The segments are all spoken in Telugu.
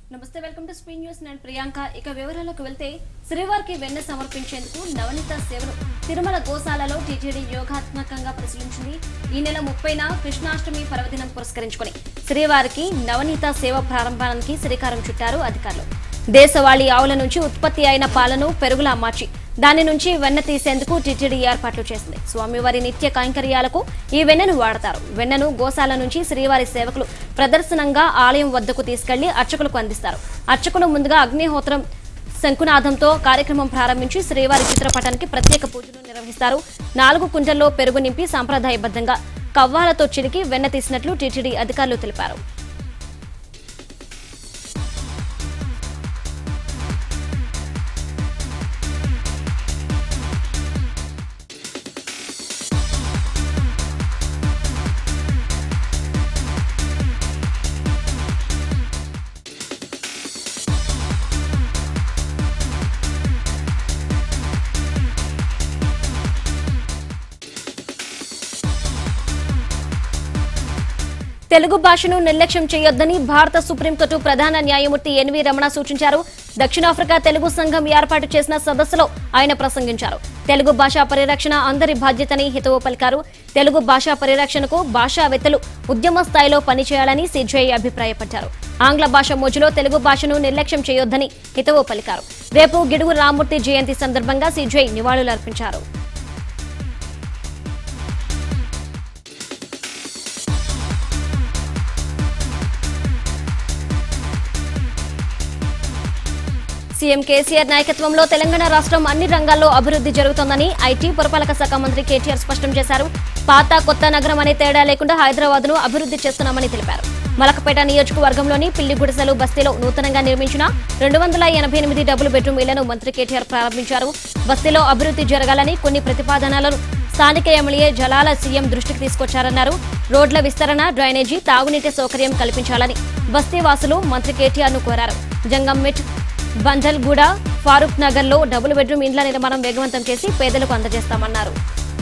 నమస్తే వెల్కమ్ టు స్క్రీన్ న్యూస్ నేను ప్రియాంక ఇక వివరాలకు వెళ్తే శ్రీవారికి వెన్న సమర్పించేందుకు నవనీత సేవను తిరుమల గోశాలలో టీటీడీ యోగాత్మకంగా పరిశీలించింది ఈ నెల ముప్పైన కృష్ణాష్టమి పర్వదినం పురస్కరించుకొని శ్రీవారికి నవనీత సేవ ప్రారంభానికి శ్రీకారం చుట్టారు అధికారులు దేశవాళీ ఆవుల నుంచి ఉత్పత్తి అయిన పాలను పెరుగులా మార్చి దాని నుంచి వెన్న తీసేందుకు టీటీడీ ఏర్పాట్లు చేసింది స్వామివారి నిత్య కైంకర్యాలకు ఈ వెన్నను వాడతారు వెన్నను గోశాల నుంచి శ్రీవారి సేవకులు ప్రదర్శనంగా ఆలయం వద్దకు తీసుకెళ్లి అర్చకులకు అందిస్తారు అర్చకులు ముందుగా అగ్నిహోత్రం శంకునాథంతో కార్యక్రమం ప్రారంభించి శ్రీవారి చిత్రపటానికి ప్రత్యేక పూజలు నిర్వహిస్తారు నాలుగు కుంటల్లో పెరుగు నింపి సాంప్రదాయబద్ధంగా కవ్వాలతో చిలికి వెన్న తీసినట్లు టీటీడీ అధికారులు తెలిపారు తెలుగు భాషను నిర్లక్ష్యం చేయొద్దని భారత సుప్రీంకోర్టు ప్రధాన న్యాయమూర్తి ఎన్వి రమణ సూచించారు దక్షిణాఫ్రికా తెలుగు సంఘం ఏర్పాటు చేసిన సదస్సులో ఆయన ప్రసంగించారు తెలుగు భాషా పరిరక్షణ అందరి బాధ్యతని హితవు పలికారు తెలుగు భాషా పరిరక్షణకు భాషావేత్తలు ఉద్యమ స్థాయిలో పనిచేయాలని సిజేఐ అభిప్రాయపడ్డారు ఆంగ్ల భాష మోజులో తెలుగు భాషను నిర్లక్ష్యం చేయొద్దని హితవు పలికారు రేపు గిడుగు రామ్మూర్తి జయంతి సందర్భంగా సిజేఐ నివాళులర్పించారు సీఎం కేసీఆర్ నాయకత్వంలో తెలంగాణ రాష్ట్రం అన్ని రంగాల్లో అభివృద్ధి జరుగుతోందని ఐటీ పురపాలక శాఖ మంత్రి కేటీఆర్ స్పష్టం చేశారు పాత కొత్త నగరం అనే తేడా లేకుండా హైదరాబాద్ ను అభివృద్ధి చేస్తున్నామని తెలిపారు మలకపేట నియోజకవర్గంలోని పిల్లి గుడిసెలు బస్తీలో నూతనంగా నిర్మించిన రెండు వందల ఎనభై ఎనిమిది డబుల్ బెడ్రూమ్ ఇళ్లను మంత్రి కేటీఆర్ ప్రారంభించారు బస్తీలో అభివృద్ధి జరగాలని కొన్ని ప్రతిపాదనలను స్థానిక ఎమ్మెల్యే జలాల సీఎం దృష్టికి తీసుకొచ్చారన్నారు రోడ్ల విస్తరణ డ్రైనేజీ తాగునీటి సౌకర్యం కల్పించాలని బస్తీ వాసులు మంత్రి కేటీఆర్ ను కోరారు జంగంమిట్ బంజల్గూడ ఫారూక్ నగర్ లో డబుల్ బెడ్రూమ్ ఇండ్ల నిర్మాణం వేగవంతం చేసి పేదలకు అందజేస్తామన్నారు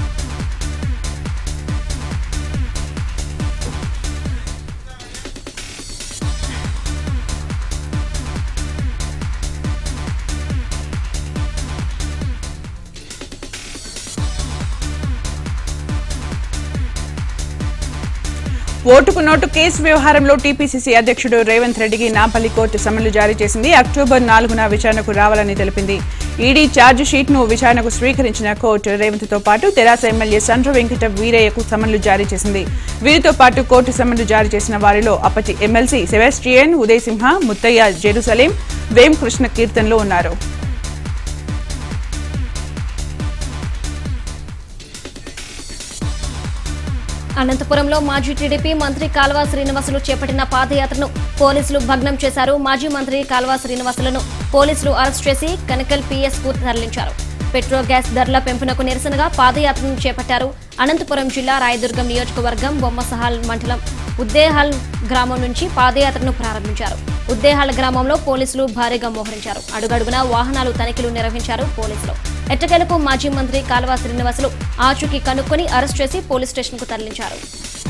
ఓటుకు నోటు కేసు వ్యవహారంలో టీపీసీసీ అధ్యక్షుడు రేవంత్ రెడ్డికి నాపల్లి కోర్టు సమన్లు జారీ చేసింది అక్టోబర్ నాలుగున విచారణకు రావాలని తెలిపింది ఈడీ ఛార్జ్ షీట్ ను విచారణకు స్వీకరించిన కోర్టు రేవంత్ తో పాటు తెరాస ఎమ్మెల్యే సండ్ర వెంకట వీరయ్యకు సమన్లు జారీ చేసింది వీరితో పాటు కోర్టు సమన్లు జారీ చేసిన వారిలో అప్పటి MLC Sebastian Uday Simha Mathaiah Jerusalem Vem Krishna కీర్తన్లు ఉన్నారు అనంతపురంలో మాజీ టీడీపీ మంత్రి కాల్వా శ్రీనివాసులు చేపట్టిన పాదయాత్రను పోలీసులు భగ్నం చేశారు మాజీ మంత్రి కాల్వా శ్రీనివాసులను పోలీసులు అరెస్ట్ చేసి కనకల్ పిఎస్ కు తరలించారు పెట్రో గ్యాస్ ధరల పెంపునకు నిరసనగా పాదయాత్రను చేపట్టారు అనంతపురం జిల్లా రాయదుర్గం నియోజకవర్గం బొమ్మసహాల్ మండలం ఉద్దేహాల్ గ్రామం నుంచి పాదయాత్రను ప్రారంభించారు ఉద్దేహాల్ గ్రామంలో పోలీసులు భారీగా మోహరించారు అడుగడుగునా వాహనాలు తనిఖీలు నిర్వహించారు పోలీసులు ఎట్టకేలకు మాజీ మంత్రి కాల్వా శ్రీనివాసులు ఆచూకీ కనుక్కొని అరెస్ట్ చేసి పోలీస్ స్టేషన్కు తరలించారు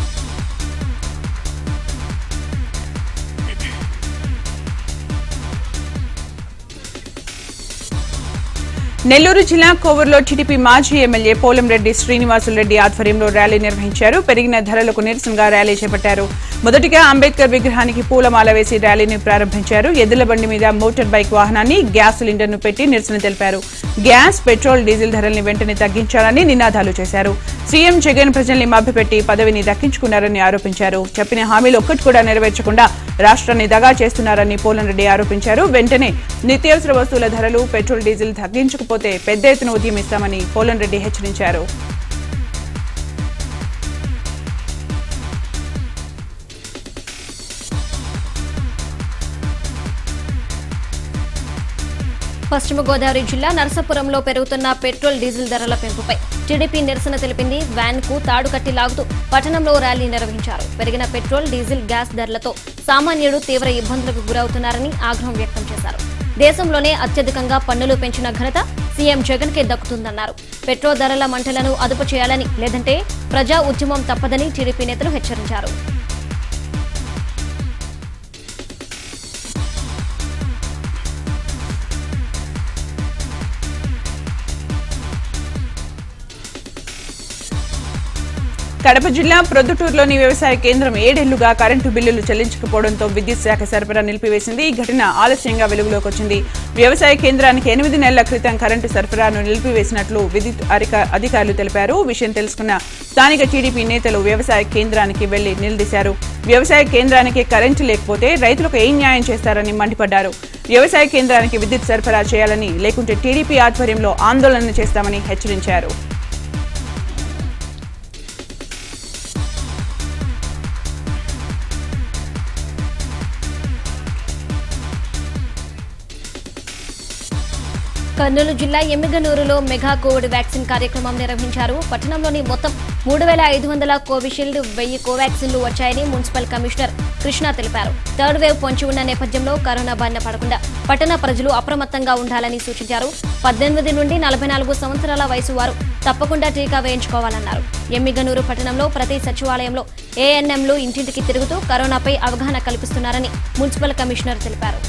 నెల్లూరు జిల్లా కోవూరులో టీడీపీ మాజీ ఎమ్మెల్యే పోలంరెడ్డి శ్రీనివాసులరెడ్డి ఆధ్వర్యంలో ర్యాలీ నిర్వహించారు పెరిగిన ధరలకు నిరసనగా ర్యాలీ చేపట్టారు మొదటిగా అంబేద్కర్ విగ్రహానికి పూలమాల వేసి ర్యాలీని ప్రారంభించారు ఎద్దుల బండి మీద మోటార్ బైక్ వాహనాన్ని గ్యాస్ సిలిండర్ ను పెట్టి నిరసన తెలిపారు గ్యాస్ పెట్రోల్ డీజిల్ ధరల్ని వెంటనే తగ్గించాలని నినాదాలు చేశారు సీఎం జగన్ ప్రజల్ని మభ్యపెట్టి పదవిని దక్కించుకున్నారని ఆరోపించారు చెప్పిన హామీలు ఒక్కటి కూడా నెరవేర్చకుండా రాష్ట్రాన్ని దగా చేస్తున్నారని పోలంరెడ్డి ఆరోపించారు వెంటనే నిత్యావసర వస్తువుల ధరలు పెట్రోల్ డీజిల్ తగ్గించకపోతే పెద్ద ఎత్తున ఉద్యమిస్తామని పోలంరెడ్డి హెచ్చరించారు పశ్చిమ గోదావరి జిల్లా నరసాపురంలో పెరుగుతున్న పెట్రోల్ డీజిల్ ధరల పెంపుపై టీడీపీ నిరసన తెలిపింది వ్యాన్ కు తాడు కట్టి లాగుతూ పట్టణంలో ర్యాలీ నిర్వహించారు పెరిగిన పెట్రోల్ డీజిల్ గ్యాస్ ధరలతో సామాన్యుడు తీవ్ర ఇబ్బందులకు గురవుతున్నారని ఆగ్రహం వ్యక్తం చేశారు దేశంలోనే అత్యధికంగా పన్నులు పెంచిన ఘనత సీఎం జగన్ కే దక్కుతుందన్నారు పెట్రోల్ ధరల మంటలను అదుపు చేయాలని లేదంటే ప్రజా ఉద్యమం తప్పదని టీడీపీ నేతలు హెచ్చరించారు కడప జిల్లా ప్రొద్దుటూరులోని వ్యవసాయ కేంద్రం ఏడేళ్లుగా కరెంటు బిల్లులు చెల్లించకపోవడంతో విద్యుత్ శాఖ సరఫరా నిలిపివేసింది ఈ ఘటన ఆలస్యంగా వెలుగులోకి వచ్చింది వ్యవసాయ కేంద్రానికి ఎనిమిది నెలల క్రితం కరెంటు సరఫరాను నిలిపివేసినట్లు విద్యుత్ అరిక- అధికారులు తెలిపారు విషయం తెలుసుకున్న స్థానిక టీడీపీ నేతలు వ్యవసాయ కేంద్రానికి వెళ్లి నిలదీశారు వ్యవసాయ కేంద్రానికి కరెంటు లేకపోతే రైతులకు ఏం న్యాయం చేస్తారని మండిపడ్డారు వ్యవసాయ కేంద్రానికి విద్యుత్ సరఫరా చేయాలని లేకుంటే టీడీపీ ఆధ్వర్యంలో ఆందోళన చేస్తామని హెచ్చరించారు కర్నూలు జిల్లా ఎమ్మిగనూరులో మెగా కోవిడ్ వ్యాక్సిన్ కార్యక్రమం నిర్వహించారు పట్టణంలోని మొత్తం మూడు వేల ఐదు వందల కోవిషీల్డ్ వెయ్యి కోవాక్సిన్లు వచ్చాయని మున్సిపల్ కమిషనర్ కృష్ణ తెలిపారు థర్డ్ వేవ్ పొంచి ఉన్న నేపథ్యంలో కరోనా బారిన పడకుండా పట్టణ ప్రజలు అప్రమత్తంగా ఉండాలని సూచించారు పద్దెనిమిది నుండి నలభై నాలుగు సంవత్సరాల వయసు వారు తప్పకుండా టీకా వేయించుకోవాలన్నారు ఎమ్మిగనూరు పట్టణంలో ప్రతి సచివాలయంలో ఏఎన్ఎంలు ఇంటింటికి తిరుగుతూ కరోనాపై అవగాహన కల్పిస్తున్నారని మున్సిపల్ కమిషనర్ తెలిపారు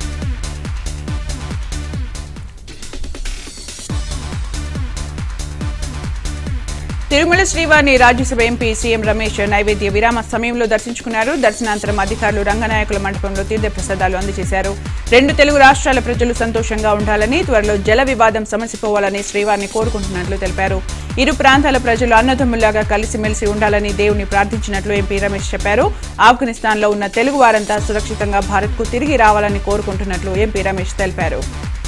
తిరుమల శ్రీవారిని రాజ్యసభ ఎంపీ సీఎం రమేష్ నైవేద్య విరామ సమయంలో దర్శించుకున్నారు దర్శనాంతరం అధికారులు రంగనాయకుల మండపంలో తీర్థప్రసాదాలు అందజేశారు రెండు తెలుగు రాష్ట్రాల ప్రజలు సంతోషంగా ఉండాలని త్వరలో జల వివాదం సమసిపోవాలని శ్రీవారిని కోరుకుంటున్నట్లు తెలిపారు ఇరు ప్రాంతాల ప్రజలు అన్నదమ్ముల్లాగా కలిసిమెలిసి ఉండాలని దేవుని ప్రార్థించినట్లు ఎంపీ రమేష్ చెప్పారు ఆఫ్ఘనిస్తాన్లో ఉన్న తెలుగు వారంతా సురక్షితంగా భారత్కు తిరిగి రావాలని కోరుకుంటున్నట్లు ఎంపీ రమేష్ తెలిపారు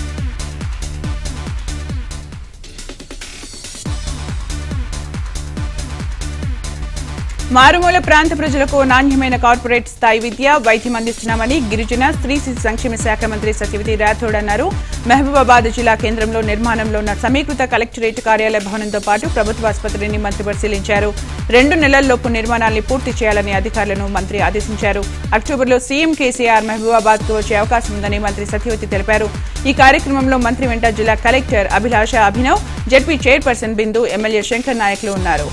మారుమూల ప్రాంత ప్రజలకు నాణ్యమైన కార్పొరేట్ స్థాయి విద్య వైద్యం అందిస్తున్నామని గిరిజన స్త్రీ శిశు సంక్షేమ శాఖ మంత్రి సత్యవతి రాథోడ్ అన్నారు మహబూబాబాద్ జిల్లా కేంద్రంలో నిర్మాణంలో ఉన్న సమీకృత కలెక్టరేట్ కార్యాలయ భవనంతో పాటు ప్రభుత్వ ఆసుపత్రిని మంత్రి పరిశీలించారు రెండు నెలల్లోపు నిర్మాణాన్ని పూర్తి చేయాలని అధికారులను మంత్రి ఆదేశించారు అక్టోబర్లో సీఎం కేసీఆర్ మహబూబాబాద్ కు వచ్చే అవకాశం ఉందని మంత్రి సత్యవతి తెలిపారు ఈ కార్యక్రమంలో మంత్రి వెంట జిల్లా collector Abhilasha Abhinav ZP chairperson Bindu MLA Shankar నాయకులు ఉన్నారు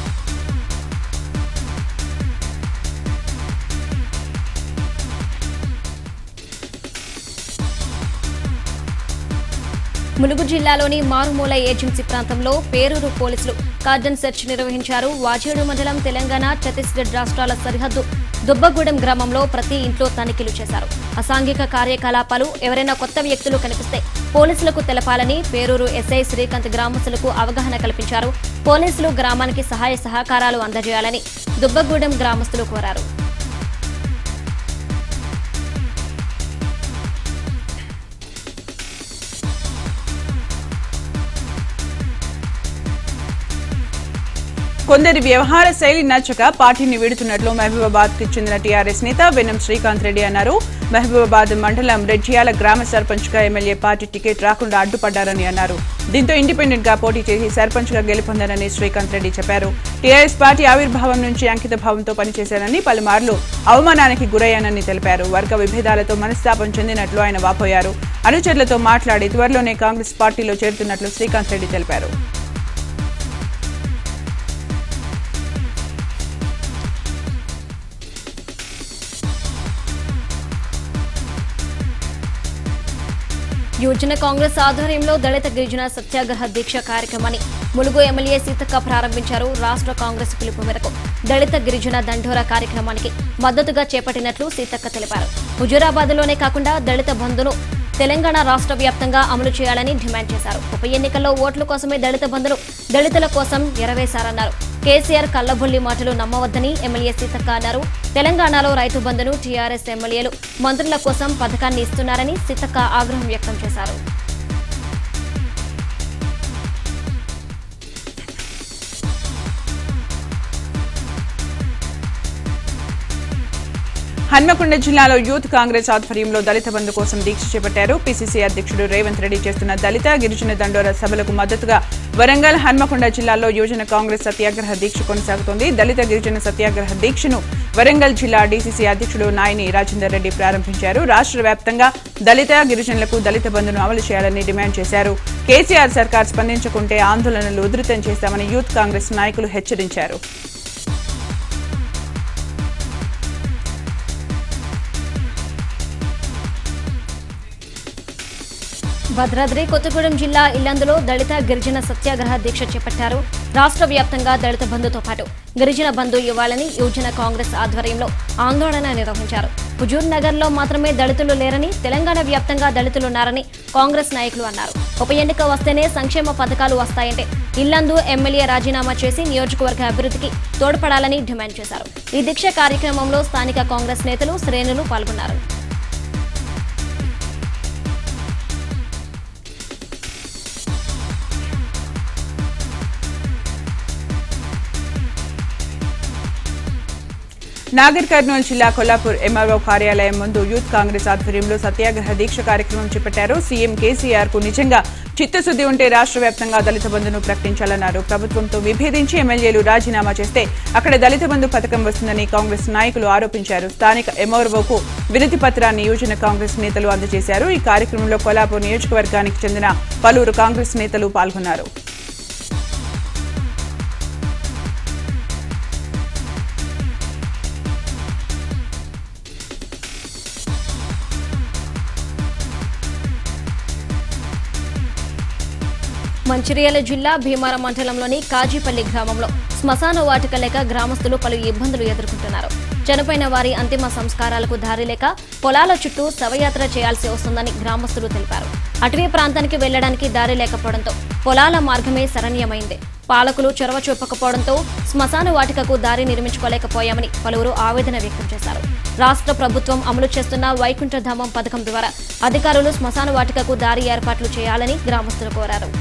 ములుగు జిల్లాలోని మారుమూల ఏజెన్సీ ప్రాంతంలో పేరూరు పోలీసులు కార్డన్ సెర్చ్ నిర్వహించారు వాచేడు మండలం తెలంగాణ ఛత్తీస్గఢ్ రాష్ట్రాల సరిహద్దు దుబ్బగూడెం గ్రామంలో ప్రతి ఇంట్లో తనిఖీలు చేశారు అసాంఘిక కార్యకలాపాలు ఎవరైనా కొత్త వ్యక్తులు కనిపిస్తే పోలీసులకు తెలపాలని పేరూరు ఎస్ఐ శ్రీకాంత్ గ్రామస్తులకు అవగాహన కల్పించారు పోలీసులు గ్రామానికి సహాయ సహకారాలు అందజేయాలని దుబ్బగూడెం గ్రామస్తులు కోరారు కొందరి వ్యవహార శైలి నచ్చక పార్టీని వీడుతున్నట్లు మహబూబాబాద్ కి చెందిన టీఆర్ఎస్ నేత వెనం శ్రీకాంత్ రెడ్డి అన్నారు మహబూబాబాద్ మండలం రెడ్జియాల గ్రామ సర్పంచ్ గా ఎమ్మెల్యే పార్టీ టికెట్ రాకుండా అడ్డుపడ్డారని అన్నారు దీంతో ఇండిపెండెంట్ గా పోటీ చేసి సర్పంచ్ గా గెలుపొందారని శ్రీకాంత్ రెడ్డి చెప్పారు టీఆర్ఎస్ పార్టీ ఆవిర్భావం నుంచి అంకిత భావంతో పనిచేశారని పలుమార్లు అవమానానికి గురయ్యానని తెలిపారు వర్గ విభేదాలతో మనస్తాపం చెందినట్లు ఆయన వాపోయారు అనుచరులతో మాట్లాడి త్వరలోనే కాంగ్రెస్ పార్టీలో చేరుతున్నట్లు శ్రీకాంత్ రెడ్డి తెలిపారు యువజన కాంగ్రెస్ ఆధ్వర్యంలో దళిత గిరిజన సత్యాగ్రహ దీక్ష కార్యక్రమాన్ని ములుగు ఎమ్మెల్యే సీతక్క ప్రారంభించారు రాష్ట్ర కాంగ్రెస్ పిలుపు మేరకు దళిత గిరిజన దండోరా కార్యక్రమానికి మద్దతుగా చేపట్టినట్లు సీతక్క తెలిపారు హుజూరాబాద్లోనే కాకుండా దళిత బంధును తెలంగాణ రాష్ట్ర వ్యాప్తంగా అమలు చేయాలని డిమాండ్ చేశారు ఉప ఎన్నికల్లో ఓట్ల కోసమే దళిత బంధును దళితుల కోసం ఎరవేశారన్నారు కేసీఆర్ కల్లబొల్లి మాటలు నమ్మవద్దని ఎమ్మెల్యే సీతక్క అన్నారు తెలంగాణలో రైతు బంధును టీఆర్ఎస్ ఎమ్మెల్యేలు మంత్రుల కోసం పథకాన్ని ఇస్తున్నారని సీతక్క ఆగ్రహం వ్యక్తం చేశారు హన్మకొండ జిల్లాలో యూత్ కాంగ్రెస్ ఆధ్వర్యంలో దళిత బంధు కోసం దీక్ష చేపట్టారు పీసీసీ అధ్యక్షుడు రేవంత్ రెడ్డి చేస్తున్న దళిత గిరిజన దండోర సభలకు మద్దతుగా వరంగల్ హన్మకొండ జిల్లాలో యువజన కాంగ్రెస్ సత్యాగ్రహ దీక్ష కొనసాగుతోంది దళిత గిరిజన సత్యాగ్రహ దీక్షను వరంగల్ జిల్లా డీసీసీ అధ్యక్షుడు నాయని రాజేందర్ రెడ్డి ప్రారంభించారు రాష్ట్ర వ్యాప్తంగా దళిత గిరిజనులకు దళిత బంధును అమలు చేయాలని డిమాండ్ చేశారు కేసీఆర్ సర్కార్ స్పందించకుంటే ఆందోళనలు ఉధృతం చేస్తామని యూత్ కాంగ్రెస్ నాయకులు హెచ్చరించారు భద్రాద్రి కొత్తగూడెం జిల్లా ఇల్లందులో దళిత గిరిజన సత్యాగ్రహ దీక్ష చేపట్టారు రాష్ట్ర వ్యాప్తంగా దళిత బంధుతో పాటు గిరిజన బంధు ఇవ్వాలని యువజన కాంగ్రెస్ ఆధ్వర్యంలో ఆందోళన నిర్వహించారు హుజూర్ నగర్ లో మాత్రమే దళితులు లేరని తెలంగాణ వ్యాప్తంగా దళితులున్నారని కాంగ్రెస్ నాయకులు అన్నారు ఉప ఎన్నిక వస్తేనే సంక్షేమ పథకాలు వస్తాయంటే ఇల్లందు ఎమ్మెల్యే రాజీనామా చేసి నియోజకవర్గ అభివృద్ధికి తోడ్పడాలని డిమాండ్ చేశారు ఈ దీక్ష కార్యక్రమంలో స్థానిక కాంగ్రెస్ నేతలు శ్రేణులు పాల్గొన్నారు నాగర్ కర్నూలు జిల్లా కొల్లాపూర్ ఎంఆర్ఓ కార్యాలయం ముందు యూత్ కాంగ్రెస్ ఆధ్వర్యంలో సత్యాగ్రహ దీక్ష కార్యక్రమం చేపట్టారు సీఎం కేసీఆర్ కు నిజంగా చిత్తశుద్ది ఉంటే రాష్ట్ర వ్యాప్తంగా దళిత బంధును ప్రకటించాలన్నారు ప్రభుత్వంతో విభేదించి ఎమ్మెల్యేలు రాజీనామా చేస్తే అక్కడ దళిత బంధు పథకం వస్తుందని కాంగ్రెస్ నాయకులు ఆరోపించారు స్థానిక ఎంఆర్ఓకు వినతి పత్రాన్ని యువజన కాంగ్రెస్ నేతలు అందజేశారు ఈ కార్యక్రమంలో కొల్లాపూర్ నియోజకవర్గానికి చెందిన పలువురు కాంగ్రెస్ నేతలు పాల్గొన్నారు మంచిర్యాల జిల్లా భీమారం మండలంలోని కాజీపల్లి గ్రామంలో శ్మశాన వాటిక లేక గ్రామస్తులు పలు ఇబ్బందులు ఎదుర్కొంటున్నారు చనిపోయిన వారి అంతిమ సంస్కారాలకు దారి లేక పొలాల చుట్టూ శవయాత్ర చేయాల్సి వస్తుందని గ్రామస్తులు తెలిపారు అటవీ ప్రాంతానికి వెళ్లడానికి దారి లేకపోవడంతో పొలాల మార్గమే శరణ్యమైంది పాలకులు చొరవ చూపకపోవడంతో శ్మశాన వాటికకు దారి నిర్మించుకోలేకపోయామని పలువురు ఆవేదన వ్యక్తం చేశారు రాష్ట్ర ప్రభుత్వం అమలు చేస్తున్న వైకుంఠధామం పథకం ద్వారా అధికారులు శ్మశాన వాటికకు దారి ఏర్పాట్లు చేయాలని గ్రామస్తులు కోరారు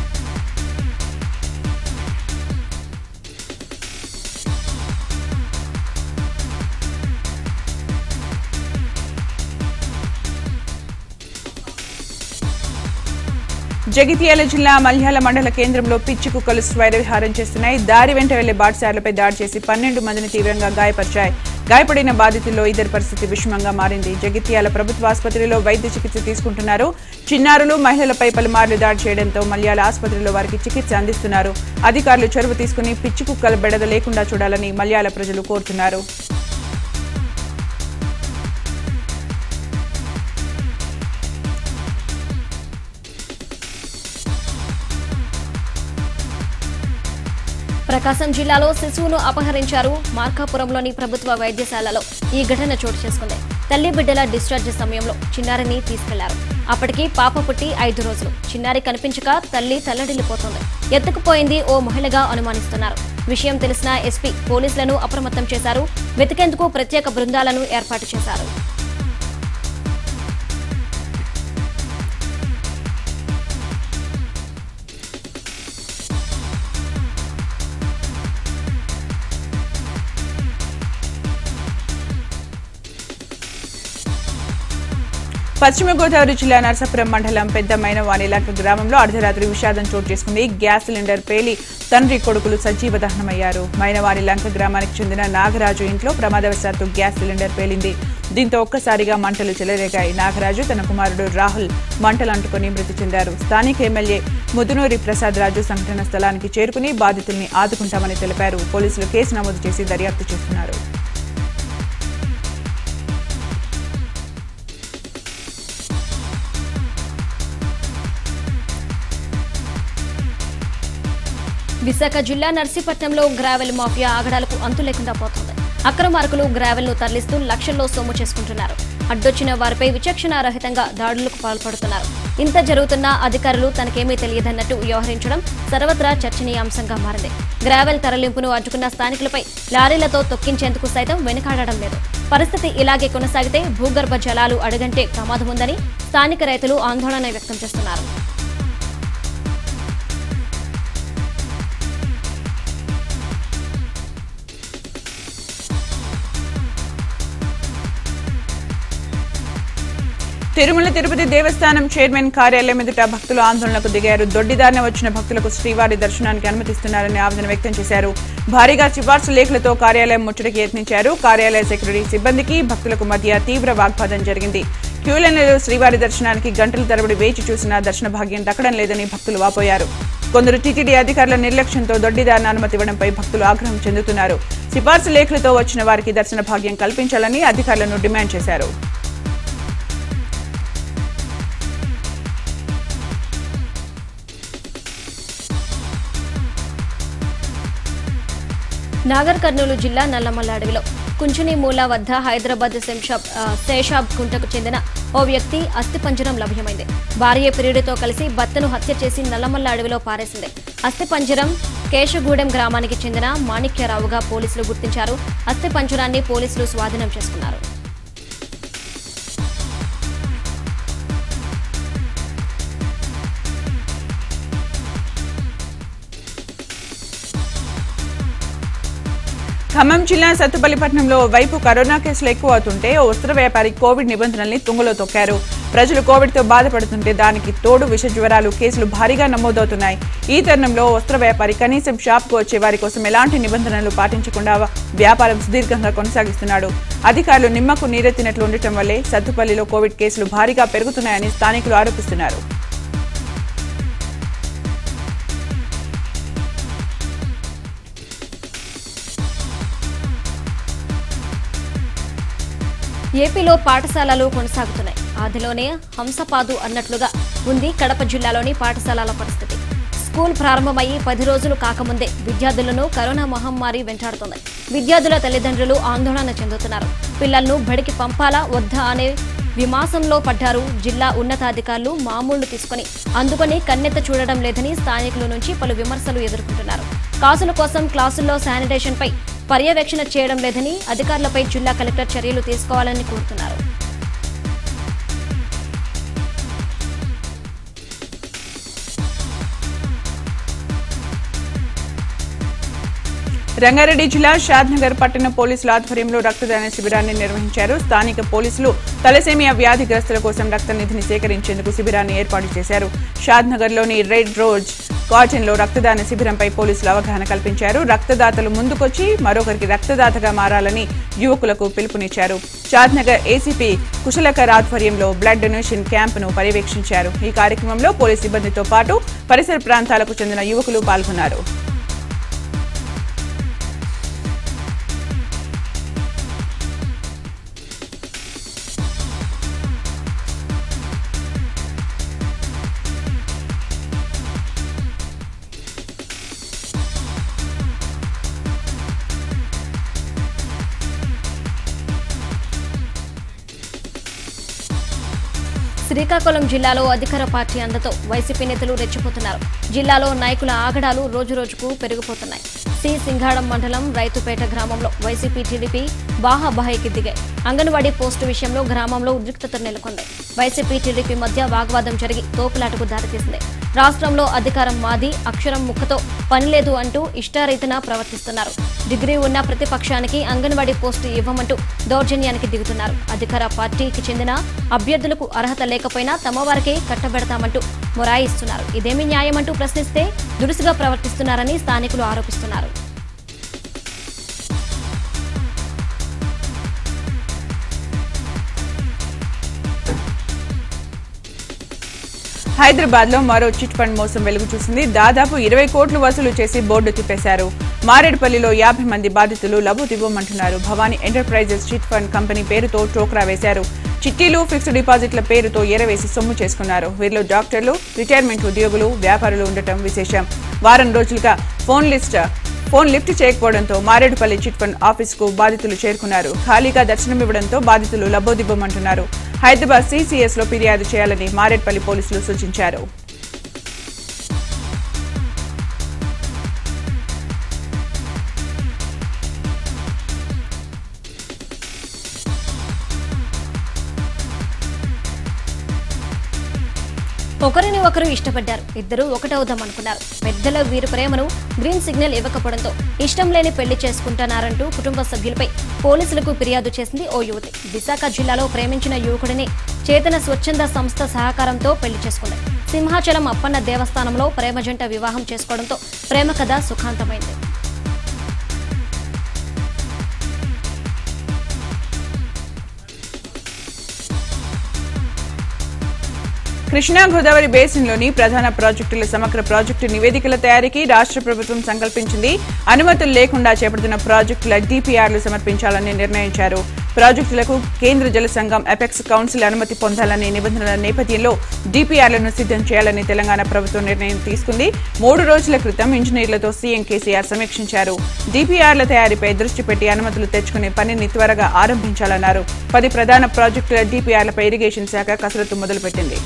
జగిత్యాల జిల్లా మల్యాల మండల కేంద్రంలో పిచ్చి కుక్కలు స్వైరవిహారం చేస్తున్నాయి దారి వెంట వెళ్లే బాటసారులపై దాడి చేసి పన్నెండు మందిని తీవ్రంగా గాయపరిచాయి గాయపడిన బాధితుల్లో ఇద్దరి పరిస్థితి విషమంగా మారింది జగిత్యాల ప్రభుత్వ ఆసుపత్రిలో వైద్య చికిత్స తీసుకుంటున్నారు చిన్నారులు మహిళలపై పలుమార్లు దాడి చేయడంతో మల్యాల ఆసుపత్రిలో వారికి చికిత్స అందిస్తున్నారు అధికారులు చొరవ తీసుకుని పిచ్చి కుక్కల బెడద లేకుండా చూడాలని మల్యాల ప్రజలు కోరుతున్నారు ప్రకాశం జిల్లాలో శిశువును అపహరించారు మార్కాపురంలోని ప్రభుత్వ వైద్యశాలలో ఈ ఘటన చోటు చేసుకుంది తల్లి బిడ్డల డిశ్చార్జ్ సమయంలో చిన్నారిని తీసుకెళ్లారు అప్పటికి పాప పుట్టి ఐదు రోజులు చిన్నారి కనిపించక తల్లి తల్లడిల్లిపోతుంది ఎత్తుకుపోయింది ఓ మహిళగా అనుమానిస్తున్నారు విషయం తెలిసిన ఎస్పీ పోలీసులను అప్రమత్తం చేశారు వెతికేందుకు ప్రత్యేక బృందాలను ఏర్పాటు చేశారు పశ్చిమ గోదావరి జిల్లా నరసాపురం మండలం పెద్ద మైనవాణిలంక గ్రామంలో అర్ధరాత్రి విషాదం చోటు చేసుకుంది గ్యాస్ సిలిండర్ పేలి తండ్రి కొడుకులు సజీవ దహనమయ్యారు మైనవాణి లంక గ్రామానికి చెందిన నాగరాజు ఇంట్లో ప్రమాదవశాత్తు గ్యాస్ సిలిండర్ పేలింది దీంతో ఒక్కసారిగా మంటలు చెలరేగాయి నాగరాజు తన కుమారుడు రాహుల్ మంటలు అంటుకుని మృతి చెందారు స్థానిక ఎమ్మెల్యే ముదునూరి ప్రసాద్ రాజు సంఘటన స్థలానికి చేరుకుని బాధితుల్ని ఆదుకుంటామని తెలిపారు పోలీసులు కేసు నమోదు చేసి దర్యాప్తు చేస్తున్నారు విశాఖ జిల్లా నర్సీపట్నంలో గ్రావెల్ మాఫియా ఆగడాలకు అంతు లేకుండా పోతుంది అక్రమార్కులు గ్రావెల్ ను తరలిస్తూ లక్షల్లో సొమ్ము చేసుకుంటున్నారు అడ్డొచ్చిన వారిపై విచక్షణ రహితంగా దాడులకు పాల్పడుతున్నారు ఇంత జరుగుతున్నా అధికారులు తనకేమీ తెలియదన్నట్టు వ్యవహరించడం సర్వత్రా చర్చనీయాంశంగా మారింది గ్రావెల్ తరలింపును అడ్డుకున్న స్థానికులపై లారీలతో తొక్కించేందుకు సైతం వెనుకాడడం లేదు పరిస్థితి ఇలాగే కొనసాగితే భూగర్భ జలాలు అడుగంటే ప్రమాదం ఉందని స్థానిక రైతులు ఆందోళన వ్యక్తం చేస్తున్నారు తిరుమల తిరుపతి దేవస్థానం చైర్మన్ కార్యాలయం ఎదుట భక్తులు ఆందోళనకు దిగారు దొడ్డిదారిన వచ్చిన భక్తులకు శ్రీవారి దర్శనానికి అనుమతిస్తున్నారని ఆవేదన వ్యక్తం చేశారు భారీగా సిఫార్సు లేఖలతో కార్యాలయం ముట్టడికి యత్నించారు కార్యాలయ సెక్యూరిటీ సిబ్బందికి భక్తులకు మధ్య తీవ్ర వాగ్వాదం జరిగింది క్యూలైన్లలో శ్రీవారి దర్శనానికి గంటల తరబడి వేచి చూసినా దర్శన భాగ్యం దక్కడం లేదని భక్తులు వాపోయారు కొందరు టీటీడీ అధికారుల నిర్లక్ష్యంతో దొడ్డిదారిన అనుమతి ఇవ్వడంపై భక్తులు ఆగ్రహం చెందుతున్నారు సిఫార్సు లేఖలతో వచ్చిన వారికి దర్శన భాగ్యం కల్పించాలని అధికారులను డిమాండ్ చేశారు నాగర్ కర్నూలు జిల్లా నల్లమల్ల అడవిలో కుంచుని మూల వద్ద హైదరాబాద్ శంషాబ్ ఆ, శేషాబ్ కుంటకు చెందిన ఓ వ్యక్తి అస్థిపంజరం లభ్యమైంది భార్య పిరియుడితో కలిసి భర్తను హత్య చేసి నల్లమల్ల అడవిలో పారేసింది అస్థిపంజరం కేశగూడెం గ్రామానికి చెందిన మాణిక్యరావుగా పోలీసులు గుర్తించారు అస్థిపంజరాన్ని పోలీసులు స్వాధీనం చేసుకున్నారు ఖమ్మం జిల్లా సత్తుపల్లిపట్నంలో ఓ వైపు కరోనా కేసులు ఎక్కువ అవుతుంటే ఓ వస్త్ర వ్యాపారి కోవిడ్ నిబంధనల్ని తుంగలో తొక్కారు ప్రజలు కోవిడ్తో బాధపడుతుంటే దానికి తోడు విష జ్వరాలు కేసులు భారీగా నమోదవుతున్నాయి ఈ తరుణంలో ఓ వస్త్ర వ్యాపారి కనీసం షాప్కు వచ్చే వారి కోసం ఎలాంటి నిబంధనలు పాటించకుండా వ్యాపారం సుదీర్ఘంగా కొనసాగిస్తున్నాడు అధికారులు నిమ్మకు నీరెత్తినట్లు ఉండటం వల్లే సత్తుపల్లిలో కోవిడ్ కేసులు భారీగా పెరుగుతున్నాయని స్థానికులు ఆరోపిస్తున్నారు ఏపీలో పాఠశాలలు కొనసాగుతున్నాయి ఆదిలోనే హంసపాదు అన్నట్లుగా ఉంది కడప జిల్లాలోని పాఠశాలల పరిస్థితి స్కూల్ ప్రారంభమయ్యి పది రోజులు కాకముందే విద్యార్థులను కరోనా మహమ్మారి వెంటాడుతోంది విద్యార్థుల తల్లిదండ్రులు ఆందోళన చెందుతున్నారు పిల్లలను బడికి పంపాలా వద్దా అనే విమాసంలో పడ్డారు జిల్లా ఉన్నతాధికారులు మామూళ్లు తీసుకుని అందుకని కన్నెత్త చూడడం లేదని స్థానికుల నుంచి పలు విమర్శలు ఎదుర్కొంటున్నారు కాసుల కోసం క్లాసుల్లో శానిటేషన్ పై పర్యవేక్షణ చేయడం లేదని అధికారులపై జిల్లా కలెక్టర్ చర్యలు తీసుకోవాలని కోరుతున్నారు రంగారెడ్డి జిల్లా షాద్నగర్ పట్టణ పోలీసుల ఆధ్వర్యంలో రక్తదాన శిబిరాన్ని నిర్వహించారు స్థానిక పోలీసులు తలసేమియా వ్యాధిగ్రస్తుల కోసం రక్త నిధిని సేకరించేందుకు శిబిరాన్ని ఏర్పాటు చేశారు షాద్నగర్లోని రెడ్ రోజ్ కాటన్లో రక్తదాన శిబిరంపై పోలీసులు అవగాహన కల్పించారు రక్తదాతలు ముందుకొచ్చి మరొకరికి రక్తదాతగా మారాలని యువకులకు పిలుపునిచ్చారు షాద్నగర్ ఏసీపీ కుశలకర్ ఆధ్వర్యంలో బ్లడ్ డొనేషన్ క్యాంపును పర్యవేక్షించారు ఈ కార్యక్రమంలో పోలీస్ సిబ్బందితో పాటు పరిసర ప్రాంతాలకు చెందిన యువకులు పాల్గొన్నారు శ్రీకాకుళం జిల్లాలో అధికార పార్టీ అందతో వైసీపీ నేతలు రెచ్చిపోతున్నారు జిల్లాలో నాయకుల ఆగడాలు రోజురోజుకు పెరిగిపోతున్నాయి సి సింగాడం మండలం రైతుపేట గ్రామంలో వైసీపీ టీడీపీ బాహాబాహికి దిగాయి అంగన్వాడీ పోస్టు విషయంలో గ్రామంలో ఉద్రిక్తత నెలకొంది వైసీపీ టీడీపీ మధ్య వాగ్వాదం జరిగి తోపులాటకు దారితీసింది రాష్ట్రంలో అధికారం మాది అక్షరం ముక్కతో పనిలేదు అంటూ ఇష్టారీతన ప్రవర్తిస్తున్నారు డిగ్రీ ఉన్న ప్రతిపక్షానికి అంగన్వాడీ పోస్టు ఇవ్వమంటూ దౌర్జన్యానికి దిగుతున్నారు అధికార పార్టీకి చెందిన అభ్యర్థులకు అర్హత లేకపోయినా తమ వారికే కట్టబెడతామంటూ మొరాయిస్తున్నారు ఇదేమి న్యాయమంటూ ప్రశ్నిస్తే దురుసుగా ప్రవర్తిస్తున్నారని స్థానికులు ఆరోపిస్తున్నారు హైదరాబాద్ లో మరో చిట్ ఫండ్ మోసం వెలుగు చూసింది దాదాపు ఇరవై కోట్లు వసూలు చేసి బోర్డు తిప్పేశారు మారేడుపల్లిలో యాభై మంది బాధితులు లబోదిబోమంటున్నారు Bhavani enterprises chit fund company పేరుతో టోక్రా వేశారు చిట్టీలు ఫిక్స్డ్ డిపాజిట్ల పేరుతో ఎరవేసి సొమ్ము చేసుకున్నారు వీరిలో డాక్టర్లు రిటైర్మెంట్ ఉద్యోగులు వ్యాపారులు ఉండటం విశేషం వారం రోజులుగా ఫోన్ లిస్ట్ ఫోన్ లిఫ్ట్ చేయకపోవడంతో మారేడుపల్లి చిట్ ఫండ్ ఆఫీసుకు బాధితులు చేరుకున్నారు ఖాళీగా దర్శనమివ్వడంతో బాధితులు లబ్బోదిబ్బమంటున్నారు హైదరాబాద్ సీసీఎస్ లో ఫిర్యాదు చేయాలని మారేడుపల్లి పోలీసులు సూచించారు ఒకరిని ఒకరు ఇష్టపడ్డారు ఇద్దరు ఒకటవుదాం అనుకున్నారు పెద్దల వీరి ప్రేమను గ్రీన్ సిగ్నల్ ఇవ్వకపోవడంతో ఇష్టం లేని పెళ్లి చేసుకుంటున్నారంటూ కుటుంబ సభ్యులపై పోలీసులకు ఫిర్యాదు చేసింది ఓ యువతి విశాఖ జిల్లాలో ప్రేమించిన యువకుడిని చేతన స్వచ్ఛంద సంస్థ సహకారంతో పెళ్లి చేసుకుంది సింహాచలం అప్పన్న దేవస్థానంలో ప్రేమ జంట వివాహం చేసుకోవడంతో ప్రేమ కథ సుఖాంతమైంది కృష్ణా గోదావరి బేసిన్లోని ప్రధాన ప్రాజెక్టుల సమగ్ర ప్రాజెక్టు నివేదికల తయారీకి రాష్ట్ర ప్రభుత్వం సంకల్పించింది అనుమతులు లేకుండా చేపడుతున్న ప్రాజెక్టుల డిపిఆర్లు సమర్పించాలని నిర్ణయించారు ప్రాజెక్టులకు కేంద్ర జల సంఘం ఎపెక్స్ కౌన్సిల్ అనుమతి పొందాలనే నిబంధనల నేపథ్యంలో డిపిఆర్లను సిద్ధం చేయాలని తెలంగాణ ప్రభుత్వం నిర్ణయం తీసుకుంది మూడు రోజుల క్రితం ఇంజనీర్లతో సీఎం కేసీఆర్ సమీక్షించారు డిపిఆర్ల తయారీపై దృష్టి పెట్టి అనుమతులు తెచ్చుకునే పనిని త్వరగా ఆరంభించాలన్నారు పది ప్రధాన ప్రాజెక్టుల డిపిఆర్లపై ఇరిగేషన్ శాఖ కసరత్తు మొదలుపెట్టింది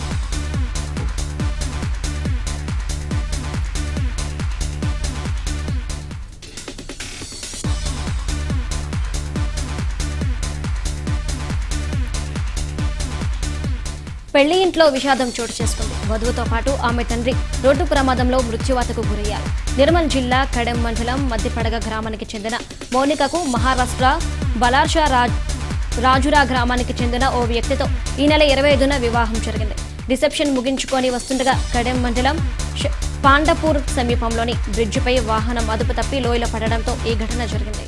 పెళ్లి ఇంట్లో విషాదం చోటు చేసుకుంది వధువుతో పాటు ఆమె తండ్రి రోడ్డు ప్రమాదంలో మృత్యువాతకు గురయ్యారు నిర్మల్ జిల్లా కడెం మండలం మధ్యపడగ గ్రామానికి చెందిన మౌనికకు మహారాష్ట్ర బలార్షా రాజ్ రాజురా గ్రామానికి చెందిన ఓ వ్యక్తితో ఈ నెల ఇరవై ఐదున వివాహం జరిగింది రిసెప్షన్ ముగించుకొని వస్తుండగా కడెం మండలం ష- పాండపూర్ సమీపంలోని బ్రిడ్జిపై వాహనం అదుపు తప్పి లోయలో పడడంతో ఈ ఘటన జరిగింది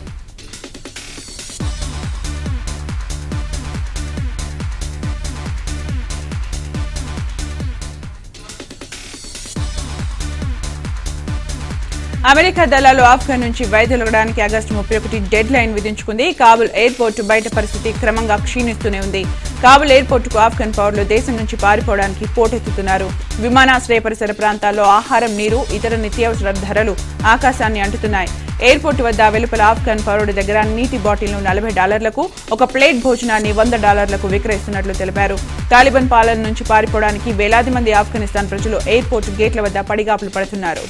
అమెరికా దళాలు ఆఫ్ఘన్ నుంచి వైదొలగడానికి ఆగస్టు ముప్పై ఒకటి డెడ్ లైన్ విధించుకుంది కాబుల్ ఎయిర్పోర్టు బయట పరిస్థితి క్రమంగా క్షీణిస్తూనే ఉంది కాబుల్ ఎయిర్పోర్టుకు ఆఫ్ఘన్ పౌరులు దేశం నుంచి పారిపోవడానికి పోటెత్తుతున్నారు విమానాశ్రయ పరిసర ప్రాంతాల్లో ఆహారం నీరు ఇతర నిత్యావసర ధరలు ఆకాశాన్ని అంటుతున్నాయి ఎయిర్పోర్టు వద్ద వెలుపల ఆఫ్ఘన్ పౌరుడి దగ్గర నీటి బాటిల్ను నలభై డాలర్లకు ఒక ప్లేట్ భోజనాన్ని వంద డాలర్లకు విక్రయిస్తున్నట్లు తెలిపారు తాలిబాన్ పాలన నుంచి పారిపోవడానికి వేలాది మంది ఆఫ్ఘనిస్తాన్ ప్రజలు ఎయిర్పోర్టు గేట్ల వద్ద పడిగాపులు పడుతున్నారు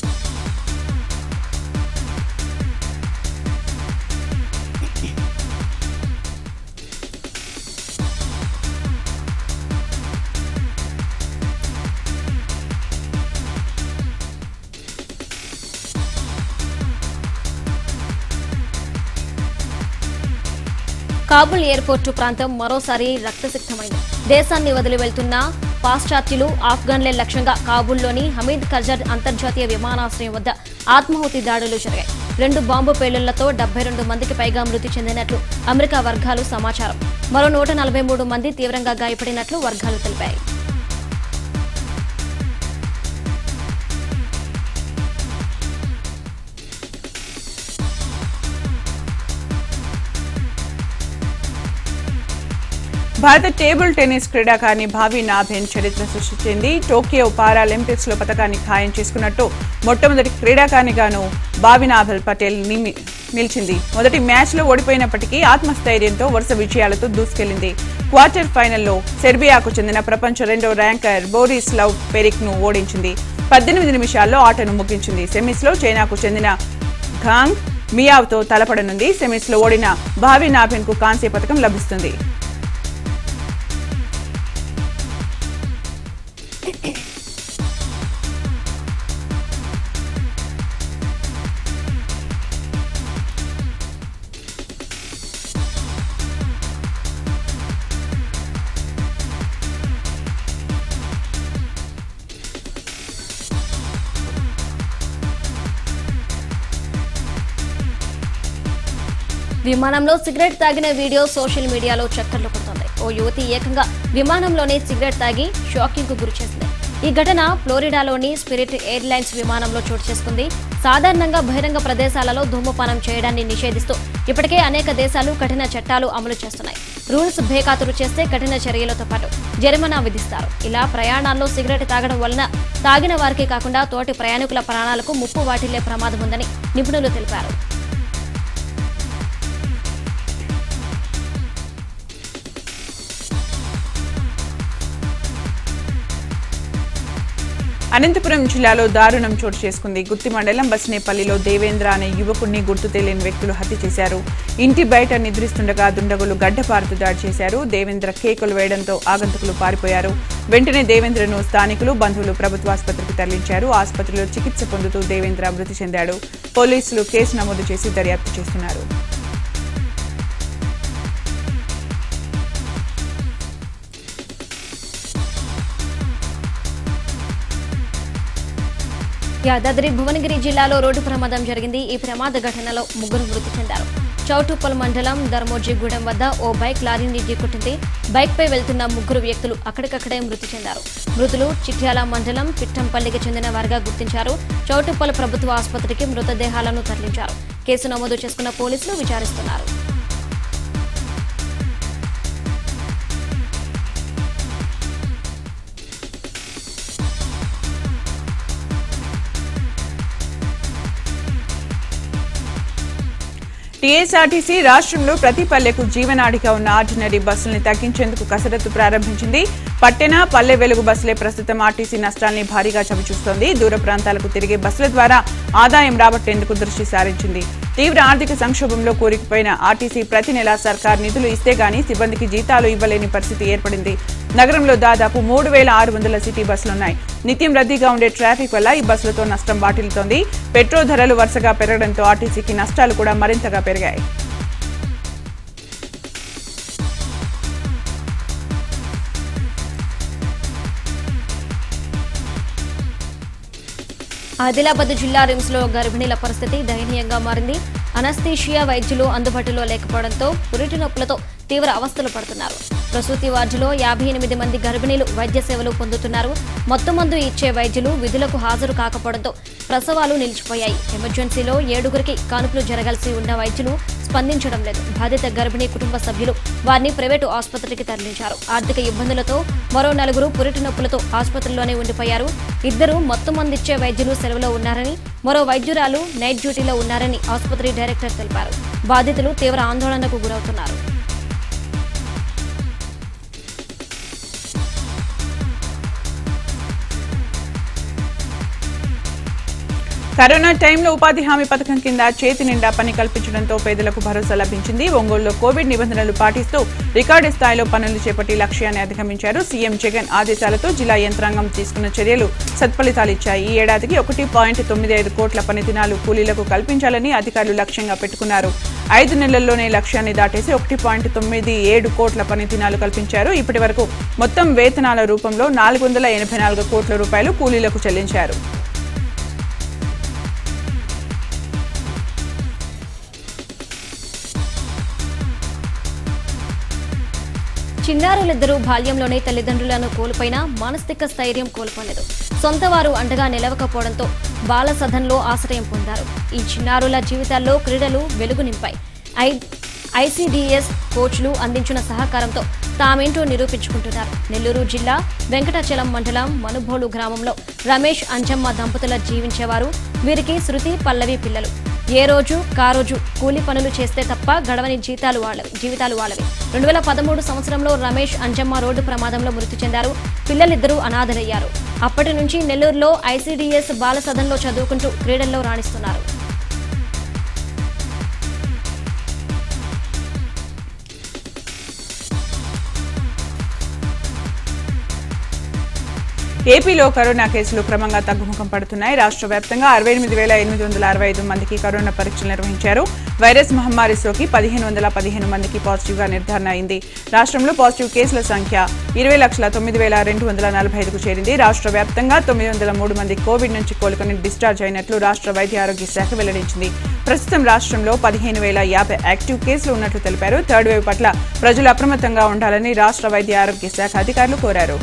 కాబుల్ ఎయిర్పోర్టు ప్రాంతం మరోసారి రక్తసిక్తమైంది దేశాన్ని వదిలి వెళ్తున్న పాశ్చాత్యులు ఆఫ్ఘన్లే లక్ష్యంగా కాబుల్లోని హమీద్ కర్జర్ అంతర్జాతీయ విమానాశ్రయం వద్ద ఆత్మాహుతి దాడులు జరిగాయి రెండు బాంబు పేలుళ్లతో డెబ్బై రెండు మందికి పైగా మృతి చెందినట్లు అమెరికా వర్గాలు సమాచారం మరో నూట నలభై మూడు మంది తీవ్రంగా గాయపడినట్లు వర్గాలు తెలిపాయి భారత టేబుల్ టెన్నిస్ క్రీడాకారిణి భావి నాభెన్ చరిత్ర సృష్టించింది టోక్యో పారాలింపిక్స్ లో పథకాన్ని ఖాయం చేసుకున్నట్టు మొట్టమొదటి క్రీడాకారిణిగాను భావి నాభెల్ పటేల్ నిమి- నిలిచింది మొదటి మ్యాచ్ లో ఓడిపోయినప్పటికీ ఆత్మస్థైర్యంతో వరుస విజయాలతో దూసుకెళ్లింది క్వార్టర్ ఫైనల్లో సెర్బియాకు చెందిన ప్రపంచ రెండో ర్యాంకర్ బోరిస్ లవ్ పెరిక్ ను ఓడించింది పద్దెనిమిది నిమిషాల్లో ఆటను ముగించింది సెమీస్ లో చైనాకు చెందిన ఘాంగ్ మియావ్తో తలపడనుంది సెమీస్ లో ఓడిన భావి నాభెన్ కు కాంస్య పథకం లభిస్తుంది విమానంలో సిగరెట్ తాగిన వీడియో సోషల్ మీడియాలో చక్కర్లు కొడుతోంది ఓ యువతి ఏకంగా విమానంలోనే సిగరెట్ తాగి షాకింగ్ కు గురి చేసింది ఈ ఘటన ఫ్లోరిడాలోని స్పిరిట్ ఎయిర్లైన్స్ విమానంలో చోటు చేసుకుంది సాధారణంగా బహిరంగ ప్రదేశాలలో ధూమపానం చేయడాన్ని నిషేధిస్తూ ఇప్పటికే అనేక దేశాలు కఠిన చట్టాలు అమలు చేస్తున్నాయి రూల్స్ బేఖాతరు చేస్తే కఠిన చర్యలతో పాటు జరిమానా విధిస్తారు ఇలా ప్రయాణాల్లో సిగరెట్ తాగడం వలన తాగిన వారికే కాకుండా తోటి ప్రయాణికుల ప్రాణాలకు ముప్పు వాటిల్లే ప్రమాదం ఉందని నిపుణులు తెలిపారు అనంతపురం జిల్లాలో దారుణం చోటు చేసుకుంది గుత్తి మండలం బస్నేపల్లిలో దేవేంద్ర అనే యువకుడిని గుర్తు తెలియని వ్యక్తులు హత్య చేశారు ఇంటి బయట నిద్రిస్తుండగా దుండగులు గడ్డపారుతూ దాడి చేశారు దేవేంద్ర కేకులు వేయడంతో ఆగంతకులు పారిపోయారు వెంటనే దేవేంద్రను స్థానికులు బంధువులు ప్రభుత్వ ఆసుపత్రికి తరలించారు ఆసుపత్రిలో చికిత్స పొందుతూ దేవేంద్ర మృతి చెందాడు పోలీసులు కేసు నమోదు చేసి దర్యాప్తు చేస్తున్నారు యాదాద్రి భువనగిరి జిల్లాలో రోడ్డు ప్రమాదం జరిగింది ఈ ప్రమాద ఘటనలో ముగ్గురు మృతి చెందారు చౌటుప్పల్ మండలం ధర్మోజీగూడెం వద్ద ఓ బైక్ లారీని ఢీకొట్టింది బైక్ పై వెళ్తున్న ముగ్గురు వ్యక్తులు అక్కడికక్కడే మృతి చెందారు మృతులు చిట్యాల మండలం పిట్టంపల్లికి చెందిన వారిగా గుర్తించారు చౌటుప్పల్ ప్రభుత్వ ఆసుపత్రికి మృతదేహాలను తరలించారు కేసు నమోదు చేసుకున్న పోలీసులు విచారిస్తున్నారు టీఎస్ఆర్టీసీ రాష్ట్రంలో ప్రతి పల్లెకు జీవనాడిగా ఉన్న ఆర్డినరీ బస్సుల్ని తగ్గించేందుకు కసరత్తు ప్రారంభించింది పట్టణ పల్లె వెలుగు బస్సులే ప్రస్తుతం ఆర్టీసీ నష్టాల్ని భారీగా చవిచూస్తోంది దూర ప్రాంతాలకు తిరిగే బస్సుల ద్వారా ఆదాయం రాబట్టేందుకు దృష్టి సారించింది తీవ్ర ఆర్థిక సంక్షోభంలో కూరుకుపోయిన ఆర్టీసీ ప్రతి నెలా సర్కార్ నిధులు ఇస్తే గానీ సిబ్బందికి జీతాలు ఇవ్వలేని పరిస్థితి ఏర్పడింది నగరంలో దాదాపు మూడు వేల ఆరు వందల సిటీ బస్సులున్నాయి నిత్యం రద్దీగా ఉండే ట్రాఫిక్ వల్ల ఈ బస్సులతో నష్టం వాటిల్తోంది పెట్రోల్ ధరలు వరుసగా పెరగడంతో ఆర్టీసీకి నష్టాలు కూడా మరింతగా పెరిగాయి ఆదిలాబాద్ జిల్లా రిమ్స్ లో గర్భిణీల పరిస్థితి దయనీయంగా మారింది అనస్థీషియా వైద్యులు అందుబాటులో లేకపోవడంతో పురిటి నొప్పులతో తీవ్ర అవస్థలు పడుతున్నారు ప్రసూతి వార్డులో యాభై ఎనిమిది మంది గర్భిణీలు వైద్య సేవలు పొందుతున్నారు మొత్తం మందు ఇచ్చే వైద్యులు విధులకు హాజరు కాకపోవడంతో ప్రసవాలు నిలిచిపోయాయి ఎమర్జెన్సీలో ఏడుగురికి కానుపులు జరగాల్సి ఉన్న వైద్యులు స్పందించడం లేదు బాధిత గర్భిణీ కుటుంబ సభ్యులు వారిని ప్రైవేటు ఆసుపత్రికి తరలించారు ఆర్థిక ఇబ్బందులతో మరో నలుగురు పురిటి నొప్పులతో ఆసుపత్రిలోనే ఉండిపోయారు ఇద్దరు మొత్తం మందిచ్చే వైద్యులు సెలవులో ఉన్నారని మరో వైద్యురాలు నైట్ డ్యూటీలో ఉన్నారని ఆసుపత్రి డైరెక్టర్ తెలిపారు బాధితులు తీవ్ర ఆందోళనకు గురవుతున్నారు కరోనా టైంలో ఉపాధి హామీ పథకం కింద చేతి నిండా పని కల్పించడంతో పేదలకు భరోసా లభించింది ఒంగోలులో కోవిడ్ నిబంధనలు పాటిస్తూ రికార్డు స్థాయిలో పనులు చేపట్టి లక్ష్యాన్ని అధిగమించారు సీఎం జగన్ ఆదేశాలతో జిల్లా యంత్రాంగం తీసుకున్న చర్యలు సత్ఫలితాలిచ్చాయి ఈ ఏడాదికి ఒకటి పాయింట్ తొమ్మిది ఐదు కోట్ల పని దినాలు కూలీలకు కల్పించాలని అధికారులు లక్ష్యంగా పెట్టుకున్నారు ఐదు నెలల్లోనే లక్ష్యాన్ని దాటేసి ఒకటి పాయింట్ తొమ్మిది ఏడు కోట్ల పని దినాలు కల్పించారు ఇప్పటి వరకు మొత్తం వేతనాల రూపంలో నాలుగు వందల ఎనభై నాలుగు కోట్ల రూపాయలు కూలీలకు చెల్లించారు చిన్నారులిద్దరూ బాల్యంలోనే తల్లిదండ్రులను కోల్పోయినా మానసిక స్థైర్యం కోల్పోలేదు సొంత వారు అండగా నిలవకపోవడంతో బాల సదన్లో ఆశ్రయం పొందారు ఈ చిన్నారుల జీవితాల్లో క్రీడలు వెలుగు నింపాయి ఐ ఐసీడీఎస్ కోచ్లు అందించిన సహకారంతో తామేంటో నిరూపించుకుంటున్నారు నెల్లూరు జిల్లా వెంకటాచలం మండలం మనుబోలు గ్రామంలో రమేష్ అంజమ్మ దంపతుల జీవించేవారు వీరికి శృతి పల్లవి పిల్లలు ఏ రోజు కారోజు కూలి పనులు చేస్తే తప్ప గడవని జీతాలు వాళ్ళవి జీవితాలు వాళ్ళవి రెండు వేల పదమూడు సంవత్సరంలో రమేష్ అంజమ్మ రోడ్డు ప్రమాదంలో మృతి చెందారు పిల్లలిద్దరూ అనాథలయ్యారు అప్పటి నుంచి నెల్లూరులో ఐసీడీఎస్ బాల సదన్లో చదువుకుంటూ క్రీడల్లో రాణిస్తున్నారు ఏపీలో కరోనా కేసులు క్రమంగా తగ్గుముఖం పడుతున్నాయి రాష్ట్ర వ్యాప్తంగా అరవై ఎనిమిది వేల ఎనిమిది వందల అరవై ఐదు మందికి కరోనా పరీక్షలు నిర్వహించారు వైరస్ మహమ్మారి సోకి పదిహేను వందల పదిహేను మందికి పాజిటివ్ గా నిర్ధారణ అయింది రాష్ట్రంలో పాజిటివ్ కేసుల సంఖ్య ఇరవై లక్షల తొమ్మిది వేల రెండు వందల నలభై ఐదుకు చేరింది రాష్ట్ర వ్యాప్తంగా తొమ్మిది వందల మూడు మంది కోవిడ్ నుంచి కోలుకొని డిశ్చార్జ్ అయినట్లు రాష్ట్ర వైద్య ఆరోగ్య శాఖ వెల్లడించింది ప్రస్తుతం రాష్ట్రంలో పదిహేను వేల యాభై యాక్టివ్ కేసులు ఉన్నట్లు తెలిపారు థర్డ్ వేవ్ పట్ల ప్రజలు అప్రమత్తంగా ఉండాలని రాష్ట్ర వైద్య ఆరోగ్య శాఖ అధికారులు కోరారు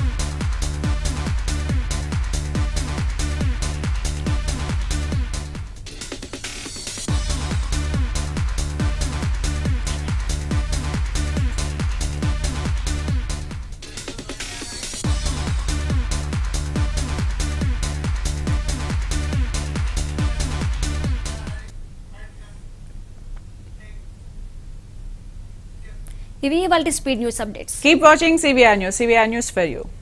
ఇవి వాళ్ళ speed news updates Keep watching CVR News. CVR News for you.